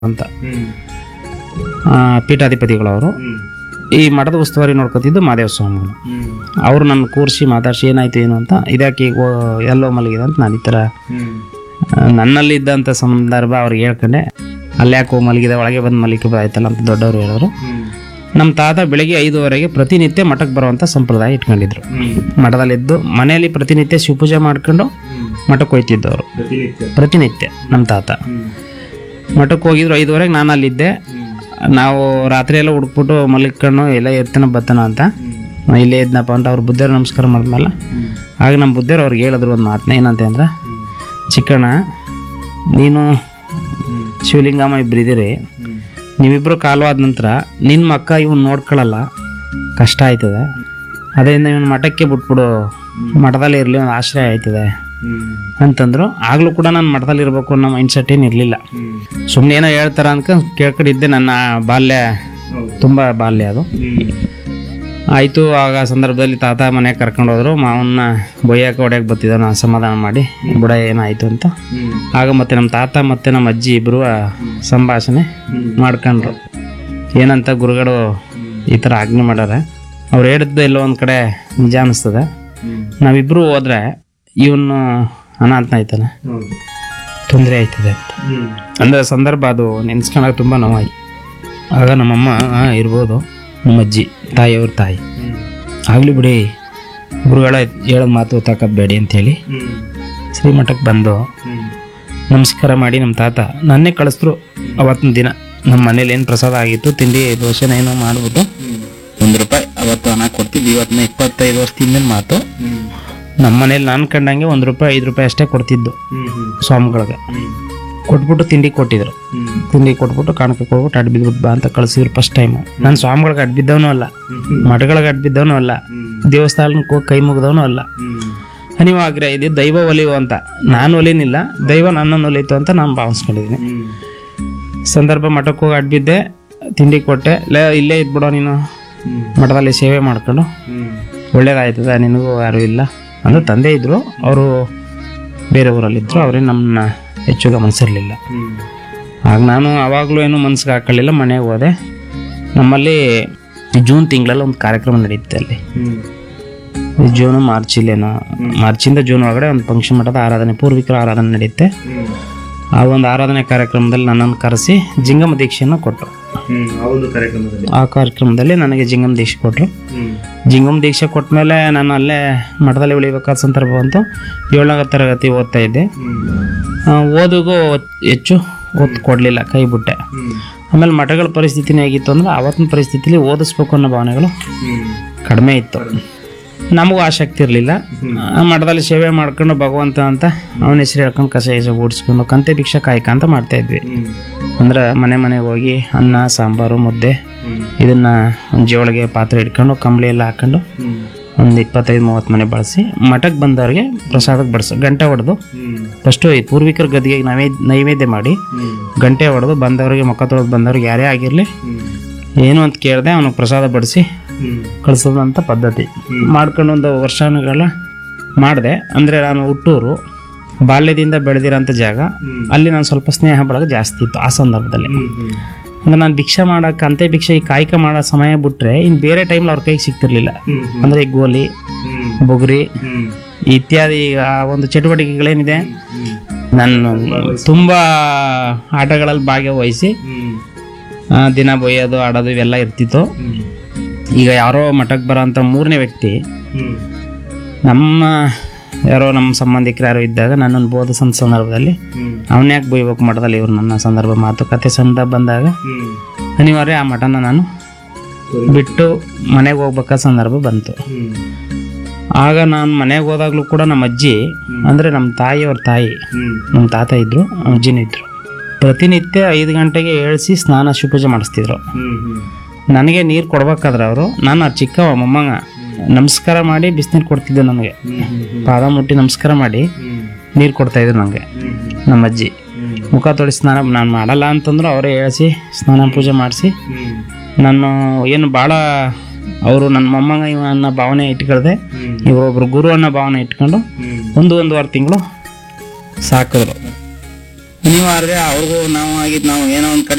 ಅಂತ ಹ್ಮ್ ಆ, ಪೀಠಾಧಿಪತಿಗಳವರು ಹ್ಮ್ ಈ ಮಠದ ಉಸ್ತುವಾರಿ ನೋಡ್ಕೊತಿದ್ದು ಮಾದೇವ ಸ್ವಾಮಿಗಳು ಹ್ಮ್ ಅವರು ನನ್ನ ಕೂರಿಸಿ ಮಾತಾಡ್ಸಿ ಏನಾಯ್ತು ಏನು ಅಂತ ಇದಕ್ಕೆ ಈಗ ಓ- ಎಲ್ಲೋ ಮಲಗಿದೆ ಅಂತ ನಾನು ಈ ಥರ ಹ್ಮ್ ಆ, ನನ್ನಲ್ಲಿ ಇದ್ದಂಥ ಸಂದರ್ಭ ಅವ್ರಿಗೆ ಹೇಳ್ಕೊಂಡೆ ಅಲ್ಲಿ ಯಾಕೆ ಹೋಗಿ ಮಲಗಿದೆ ಒಳಗೆ ಬಂದು ಮಲಿಕೆ ಆಯ್ತಲ್ಲ ಅಂತ ದೊಡ್ಡವರು ಹೇಳಿದ್ರು ಹ್ಮ್ ನಮ್ಮ ತಾತ ಬೆಳಿಗ್ಗೆ ಐದುವರೆಗೆ ಪ್ರತಿನಿತ್ಯ ಮಠಕ್ಕೆ ಬರುವಂಥ ಸಂಪ್ರದಾಯ ಇಟ್ಕೊಂಡಿದ್ರು ಹ್ಮ್ ಮಠದಲ್ಲಿದ್ದು ಮನೆಯಲ್ಲಿ ಪ್ರತಿನಿತ್ಯ ಶಿವಪೂಜೆ ಮಾಡ್ಕೊಂಡು ಹ್ಮ್ ಮಠಕ್ಕೆ ಹೋಯ್ತಿದ್ದವರು ಪ್ರತಿನಿತ್ಯ ಪ್ರತಿನಿತ್ಯ ನಮ್ಮ ತಾತ ಹ್ಮ್ ಮಠಕ್ಕೆ ಹೋಗಿದ್ರು ಐದುವರೆಗೆ ನಾನು ಅಲ್ಲಿದ್ದೆ ಹ್ಮ್ ನಾವು ರಾತ್ರಿ ಎಲ್ಲ ಹುಡುಕ್ಬಿಟ್ಟು ಮಲಿಕೊಂಡು ಎಲ್ಲ ಎತ್ತನ ಬತ್ತನ ಅಂತ ಹ್ಮ್ ಇಲ್ಲೇ ಇದ್ನಪ್ಪ ಅಂತ ಅವ್ರ ಬುದ್ಧಿಯವ್ರು ನಮಸ್ಕಾರ ಮಾಡಿದ್ಮೇಲೆ ಹ್ಮ್ ಆಗ ನಮ್ಮ ಬುದ್ಧಿಯವ್ರು ಅವ್ರಿಗೆ ಹೇಳಿದ್ರು ಒಂದು ಮಾತನ್ನ ಏನಂತ ಅಂದ್ರೆ ಹ್ಮ್ ಚಿಕ್ಕಣ್ಣ ನೀನು ಹ್ಮ್ ಶಿವಲಿಂಗಮ್ಮ ಇಬ್ಬರಿದ್ದೀರಿ ಹ್ಮ್ ನೀವಿಬ್ಬರು ಕಾಲವಾದ ನಂತರ ನಿನ್ನ ಮಕ್ಕ ಇವನು ನೋಡ್ಕೊಳ್ಳಲ್ಲ ಕಷ್ಟ ಆಯ್ತದೆ ಅದರಿಂದ ಇವನು ಮಠಕ್ಕೆ ಬಿಟ್ಬಿಡು ಮಠದಲ್ಲಿ ಇರಲಿ ಒಂದು ಆಶ್ರಯ ಆಯ್ತದೆ ಹ್ಮ್ ಅಂತಂದ್ರು ಆಗಲೂ ಕೂಡ ನಾನು ಮಠದಲ್ಲಿ ಇರಬೇಕು ಅನ್ನೋ ಮೈಂಡ್ ಸೆಟ್ ಏನು ಇರಲಿಲ್ಲ ಹ್ಮ್ ಸುಮ್ಮನೆ ಏನೋ ಹೇಳ್ತಾರ ಅನ್ಕೊಂಡು ಕೇಳ್ಕೊಂಡಿದ್ದೆ ನನ್ನ ಬಾಲ್ಯ ಹೌದು ತುಂಬ ಬಾಲ್ಯ ಅದು ಹ್ಮ್ ಆಯಿತು ಆಗ ಸಂದರ್ಭದಲ್ಲಿ ತಾತ ಮನೆಗೆ ಕರ್ಕೊಂಡು ಹೋದ್ರು ಮಾವನ್ನ ಬೊಯ್ಯಕ್ಕೆ ಹೊಡ್ಯಕ್ಕೆ ಬರ್ತಿದ್ದ ನಾನು ಸಮಾಧಾನ ಮಾಡಿ ಬುಡ ಏನಾಯಿತು ಅಂತ ಹ್ಮ್ ಆಗ ಮತ್ತೆ ನಮ್ಮ ತಾತ ಮತ್ತು ನಮ್ಮ ಅಜ್ಜಿ ಇಬ್ಬರು ಸಂಭಾಷಣೆ ಹ್ಮ್ ಮಾಡ್ಕೊಂಡ್ರು ಏನಂತ ಗುರುಗಳು ಈ ಥರ ಆಜ್ಞೆ ಮಾಡ್ಯಾರ ಅವ್ರು ಹೇಳಿದ್ದು ಎಲ್ಲೋ ಒಂದು ಕಡೆ ನಿಜ ಅನಿಸ್ತದೆ ಹ್ಮ್ ನಾವಿಬ್ಬರು ಹೋದ್ರೆ ಇವನು ಅನಾಥನ ಆಯ್ತಾನೆ ಹೌದು ತೊಂದರೆ ಆಯ್ತದೆ ಅಂತ ಹ್ಮ್ ಅಂದರೆ ಸಂದರ್ಭ ಅದು ನೆನೆಸ್ಕೊಂಡಾಗ ತುಂಬ ನೋವಾಯ್ತು ಆಗ ನಮ್ಮಮ್ಮ ಆ, ಇರ್ಬೋದು ನಮ್ಮ ಅಜ್ಜಿ ತಾಯಿಯವ್ರ ತಾಯಿ ಹ್ಮ್ ಆಗಲಿ ಬಿಡಿ ಗುರುಗಳ ಹೇಳೋದು ಮಾತು ತಾಕಬೇಡಿ ಅಂತೇಳಿ ಹ್ಮ್ ಶ್ರೀಮಠಕ್ಕೆ ಬಂದು ಹ್ಮ್ ನಮಸ್ಕಾರ ಮಾಡಿ ನಮ್ಮ ತಾತ ನನ್ನೇ ಕಳಿಸಿದ್ರು ಅವತ್ತಿನ ದಿನ ನಮ್ಮ ಮನೇಲಿ ಏನು ಪ್ರಸಾದ ಆಗಿತ್ತು ತಿಂಡಿ ದೋಸೆನ ಏನೋ ಮಾಡಿಬಿಟ್ಟು ಹ್ಮ್ ಒಂದು ರೂಪಾಯಿ ಅವತ್ತು ಹಣ ಕೊಡ್ತಿದ್ವಿ ಇವತ್ತಿನ ಇಪ್ಪತ್ತೈದು ವರ್ಷದಿಂದ ಮಾತು ಹ್ಮ್ ನಮ್ಮ ಮನೇಲಿ ನಾನು ಕಂಡಂಗೆ ಒಂದು ರೂಪಾಯಿ ಐದು ರೂಪಾಯಿ ಅಷ್ಟೇ ಕೊಡ್ತಿದ್ದು ಹ್ಮ್ ಹ್ಮ್ ಸ್ವಾಮಿಗಳಿಗೆ ಹ್ಮ್ ಕೊಟ್ಬಿಟ್ಟು ತಿಂಡಿ ಕೊಟ್ಟಿದ್ರು ಹ್ಮ್ ತಿಂಡಿ ಕೊಟ್ಬಿಟ್ಟು ಕಾಣಕ್ಕೆ ಕೊಟ್ಬಿಟ್ಟು ಅಡ್ ಬಿದ್ಬಿಟ್ಟು ಬಾ ಅಂತ ಕಳಿಸಿದ್ರು ಫಸ್ಟ್ ಟೈಮು ನಾನು ಸ್ವಾಮಿಗಳಿಗೆ ಅಡ್ ಬಿದ್ದವನು ಅಲ್ಲ ಹ್ಮ್ ಮಠಗಳಿಗೆ ಅಡ್ ಬಿದ್ದವನು ಅಲ್ಲ ಹ್ಮ್ ದೇವಸ್ಥಾನಕ್ಕೆ ಹೋಗಿ ಕೈ ಮುಗಿದವನು ಅಲ್ಲ ಹ್ಮ್ ನೀವು ಆಗ್ರೆ ಇದು ದೈವ ಒಲಿಯುವ ಅಂತ ನಾನು ಒಲಿನಿಲ್ಲ ದೈವ ನನ್ನನ್ನು ಒಲಿತು ಅಂತ ನಾನು ಭಾವಿಸ್ಕೊಂಡಿದ್ದೀನಿ ಹ್ಮ್ ಸಂದರ್ಭ ಮಠಕ್ಕೆ ಹೋಗಿ ಅಡ್ಬಿದ್ದೆ ತಿಂಡಿ ಕೊಟ್ಟೆ ಲೇ ಇಲ್ಲೇ ಇದ್ಬಿಡೋ ನೀನು ಹ್ಮ್ ಮಠದಲ್ಲಿ ಸೇವೆ ಮಾಡ್ಕೊಂಡು ಹ್ಮ್ ಒಳ್ಳೇದಾಯ್ತದ ನಿನಗೂ ಯಾರೂ ಇಲ್ಲ ಅಂದ್ರೆ ತಂದೆ ಇದ್ದರು ಅವರು ಬೇರೆ ಊರಲ್ಲಿದ್ದರು ಅವರೇ ನಮ್ಮನ್ನ ಹೆಚ್ಚು ಗಮನಿಸಿರಲಿಲ್ಲ ಹ್ಮ್ ಆಗ ನಾನು ಆವಾಗಲೂ ಏನು ಮನ್ಸಿಗೆ ಹಾಕೊಳ್ಳಿಲ್ಲ ಮನೆಗೆ ಹೋದೆ ನಮ್ಮಲ್ಲಿ ಜೂನ್ ತಿಂಗಳಲ್ಲಿ ಒಂದು ಕಾರ್ಯಕ್ರಮ ನಡೆಯುತ್ತೆ ಅಲ್ಲಿ ಹ್ಮ್ ಜೂನು ಮಾರ್ಚ್ ಇಲ್ಲೇನೋ ಮಾರ್ಚಿಂದ ಜೂನ್ ಒಳಗಡೆ ಒಂದು ಪಂಕ್ಷ ಮಠದ ಆರಾಧನೆ ಪೂರ್ವಿಕರ ಆರಾಧನೆ ನಡೆಯುತ್ತೆ ಹ್ಮ್ ಆ ಒಂದು ಆರಾಧನೆ ಕಾರ್ಯಕ್ರಮದಲ್ಲಿ ನನ್ನನ್ನು ಕರೆಸಿ ಜಿಂಗಮ ದೀಕ್ಷೆಯನ್ನು ಕೊಟ್ಟರು ಹ್ಮ್ ಆ ಒಂದು ಕಾರ್ಯಕ್ರಮದಲ್ಲಿ ಆ ಕಾರ್ಯಕ್ರಮದಲ್ಲಿ ನನಗೆ ಜಿಂಗಮ ದೀಕ್ಷೆ ಕೊಟ್ಟರು ಹ್ಮ್ ಜಿಂಗಮ್ ದೀಕ್ಷೆ ಕೊಟ್ಟ ಮೇಲೆ ನಾನು ಅಲ್ಲೇ ಮಠದಲ್ಲಿ ಉಳಿಬೇಕಾದ ಸಂದರ್ಭ ಬಂತು ಏಳನೇ ತರಗತಿ ಓದ್ತಾ ಇದ್ದೆ ಹ್ಮ್ ಆ, ಓದಿಗೂ ಹೆಚ್ಚು ಒತ್ತು ಕೊಡಲಿಲ್ಲ ಕೈ ಬಿಟ್ಟೆ ಹ್ಮ್ ಆಮೇಲೆ ಮಠಗಳ ಪರಿಸ್ಥಿತಿನೇ ಹೇಗಿತ್ತು ಅಂದ್ರೆ ಆವತ್ತಿನ ಪರಿಸ್ಥಿತಿಲಿ ಓದಿಸ್ಬೇಕು ಅನ್ನೋ ಭಾವನೆಗಳು ಹ್ಮ್ ಕಡಿಮೆ ಇತ್ತು ನಮಗೂ ಆಸಕ್ತಿ ಇರಲಿಲ್ಲ ಮಠದಲ್ಲಿ ಸೇವೆ ಮಾಡ್ಕೊಂಡು ಭಗವಂತ ಅಂತ ಅವನ ಹೆಸರು ಹೇಳ್ಕೊಂಡು ಕಸ ಹೆಸರು ಓಡಿಸ್ಕೊಂಡು ಕಂತೆ ಭಿಕ್ಷಾ ಕಾಯ್ಕ ಅಂತ ಮಾಡ್ತಾ ಇದ್ವಿ ಹ್ಮ್ ಅಂದ್ರೆ ಮನೆ ಮನೆಗೆ ಹೋಗಿ ಅನ್ನ ಸಾಂಬಾರು ಮುದ್ದೆ ಹ್ಮ್ ಇದನ್ನ ಒಂದು ಜೋಳಿಗೆ ಪಾತ್ರೆ ಇಟ್ಕೊಂಡು ಕಂಬಳಿ ಎಲ್ಲ ಹಾಕೊಂಡು ಹ್ಮ್ ಒಂದು ಇಪ್ಪತ್ತೈದು ಮೂವತ್ತು ಮನೆ ಬಳಸಿ ಮಠಕ್ಕೆ ಬಂದವ್ರಿಗೆ ಪ್ರಸಾದಕ್ಕೆ ಬಡಿಸೋ ಗಂಟೆ ಹೊಡೆದು ಹ್ಮ್ ಫಸ್ಟು ಈ ಪೂರ್ವಿಕರ ಗದಿಗೆ ನೈವೇದ್ಯ ನೈವೇದ್ಯ ಮಾಡಿ ಹ್ಮ್ ಗಂಟೆ ಹೊಡೆದು ಬಂದವರಿಗೆ ಮುಖ ತೊಳೆದು ಬಂದವ್ರಿಗೆ ಯಾರೇ ಆಗಿರಲಿ ಹ್ಮ್ ಏನು ಅಂತ ಕೇಳಿದೆ ಅವನಿಗೆ ಪ್ರಸಾದ ಬಡಿಸಿ ಹ್ಮ್ ಕಳಿಸೋದಂತ ಪದ್ಧತಿ ಮಾಡ್ಕೊಂಡು ಒಂದು ವರ್ಷಗಳ ಮಾಡಿದೆ ಅಂದರೆ ನಾನು ಹುಟ್ಟೂರು ಬಾಲ್ಯದಿಂದ ಬೆಳೆದಿರೋಂಥ ಜಾಗ ಹ್ಮ್ ಅಲ್ಲಿ ನಾನು ಸ್ವಲ್ಪ ಸ್ನೇಹ ಬಳಗ ಜಾಸ್ತಿ ಇತ್ತು ಆ ಸಂದರ್ಭದಲ್ಲಿ ಹ್ಮ್ ಹ್ಮ್ ಅಂದ್ರೆ ನಾನು ಭಿಕ್ಷೆ ಮಾಡೋಕೆ ಅಂತೆ ಭಿಕ್ಷೆ ಈ ಕಾಯಕ ಮಾಡೋ ಸಮಯ ಬಿಟ್ಟರೆ ಇನ್ನು ಬೇರೆ ಟೈಮ್ಲಿ ಅವ್ರ ಕೈಗೆ ಸಿಗ್ತಿರ್ಲಿಲ್ಲ ಹ್ಮ್ ಹ್ಮ್ ಅಂದರೆ ಈ ಗೋಲಿ ಹ್ಮ್ ಬುಗುರಿ ಹ್ಮ್ ಇತ್ಯಾದಿ ಆ ಒಂದು ಚಟುವಟಿಕೆಗಳೇನಿದೆ ಹ್ಮ್ ನಾನು ತುಂಬ ಆಟಗಳಲ್ಲಿ ಭಾಗವಹಿಸಿ ಹ್ಮ್ ಆ, ದಿನ ಬೊಯ್ಯೋದು ಆಡೋದು ಇವೆಲ್ಲ ಇರ್ತಿತ್ತು ಹ್ಮ್ ಈಗ ಯಾರೋ ಮಠಕ್ಕೆ ಬರೋ ಅಂಥ ಮೂರನೇ ವ್ಯಕ್ತಿ ಹ್ಮ್ ನಮ್ಮ ಯಾರೋ ನಮ್ಮ ಸಂಬಂಧಿಕರು ಯಾರೋ ಇದ್ದಾಗ ನನ್ನನ್ನು ಬೋಧಿಸೋ ಸಂದರ್ಭದಲ್ಲಿ ಹ್ಮ್ ಅವನ್ನ ಯಾಕೆ ಬೈಬೇಕು ಮಠದಲ್ಲಿ ಇವ್ರು ನನ್ನ ಸಂದರ್ಭ ಮಾತುಕತೆ ಸಂದರ್ಭ ಬಂದಾಗ ಹ್ಮ್ ಅನಿವಾರ್ಯ ಆ ಮಠನ ನಾನು ಬಿಟ್ಟು ಮನೆಗೆ ಹೋಗ್ಬೇಕಾದ ಸಂದರ್ಭ ಬಂತು ಹ್ಮ್ ಆಗ ನಾನು ಮನೆಗೆ ಹೋದಾಗಲೂ ಕೂಡ ನಮ್ಮ ಅಜ್ಜಿ ಅಂದರೆ ನಮ್ಮ ತಾಯಿಯವ್ರ ತಾಯಿ ಹ್ಮ್ ನಮ್ಮ ತಾತ ಇದ್ದರು ಅಜ್ಜಿನೂ ಇದ್ದರು ಪ್ರತಿನಿತ್ಯ ಐದು ಗಂಟೆಗೆ ಏಳಿಸಿ ಸ್ನಾನ ಶಿವಪೂಜೆ ಮಾಡಿಸ್ತಿದ್ರು ಹ್ಮ್ ಹ್ಮ್ ನನಗೆ ನೀರು ಕೊಡ್ಬೇಕಾದ್ರೆ ಅವರು ನಾನು ಆ ಚಿಕ್ಕವ ಮೊಮ್ಮಗ ನಮಸ್ಕಾರ ಮಾಡಿ ಬಿಸಿನೀರು ಕೊಡ್ತಿದ್ದೆ ನನಗೆ ಹ್ಮ್ ಹ್ಮ್ ಪಾದ ಮುಟ್ಟಿ ನಮಸ್ಕಾರ ಮಾಡಿ ಹ್ಮ್ ನೀರು ಕೊಡ್ತಾಯಿದ್ರು ನನಗೆ ಹ್ಮ್ ನಮ್ಮ ಅಜ್ಜಿ ಹ್ಮ್ ಮುಖ ತೊಳಿ ಸ್ನಾನ ನಾನು ಮಾಡಲ್ಲ ಅಂತಂದ್ರು ಅವರೇ ಹೇಳಿಸಿ ಸ್ನಾನ ಪೂಜೆ ಮಾಡಿಸಿ ಹ್ಮ್ ನಾನು ಏನು ಭಾಳ ಅವರು ನನ್ನ ಮೊಮ್ಮಗ ಇವ ಅನ್ನೋ ಭಾವನೆ ಇಟ್ಕೊಳ್ದೆ ಹ್ಮ್ ಇವರೊಬ್ರು ಗುರು ಅನ್ನೋ ಭಾವನೆ ಇಟ್ಕೊಂಡು ಹ್ಮ್ ಒಂದು ಒಂದೂವರೆ ತಿಂಗಳು ಸಾಕಿದ್ರು ಅನಿವಾರ್ಯ ಅವ್ರಿಗೂ ನಾವು ಆಗಿದ್ ನಾವು ಏನೋ ಒಂದ್ ಕಡೆ